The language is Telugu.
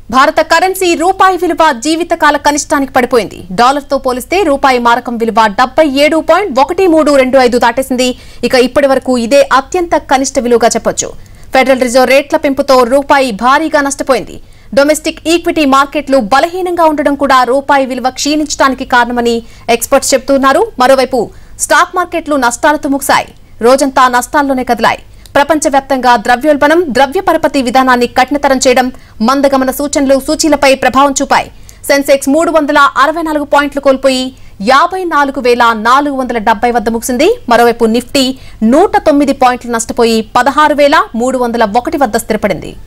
భారత కరెన్సీ రూపాయి విలువ జీవితకాల కనిష్టానికి పడిపోయింది డాలర్తో పోలిస్తే రూపాయి మారకం విలువ డెబ్బై ఏడు పాయింట్ ఒకటి మూడు రెండు ఐదు దాటేసింది ఇక ఇప్పటి వరకు ఇదే అత్యంత కనిష్ట విలువగా చెప్పొచ్చు ఫెడరల్ రిజర్వ్ రేట్ల పెంపుతో రూపాయి భారీగా నష్టపోయింది డొమెస్టిక్ ఈక్విటీ మార్కెట్లు బలహీనంగా ఉండడం కూడా రూపాయి విలువ క్షీణించడానికి కారణమని ఎక్స్పర్ట్స్ చెబుతున్నారు మరోవైపు స్టాక్ మార్కెట్లు నష్టాలతో ముగిశాయి రోజంతా నష్టాల్లోనే కదిలాయి ప్రపంచవ్యాప్తంగా ద్రవ్యోల్బణం ద్రవ్య పరపతి విధానాన్ని కఠినతరం చేయడం మందగమన సూచనలు సూచీలపై ప్రభావం చూపాయి సెన్సెక్స్ మూడు వందల అరవై నాలుగు పాయింట్లు కోల్పోయి యాభై నాలుగు వేల నాలుగు వందల డెబ్బై వద్ద ముగిసింది మరోవైపు నిఫ్టీ నూట తొమ్మిది పాయింట్లు నష్టపోయి పదహారు వేల మూడు వందల ఒకటి వద్ద స్థిరపడింది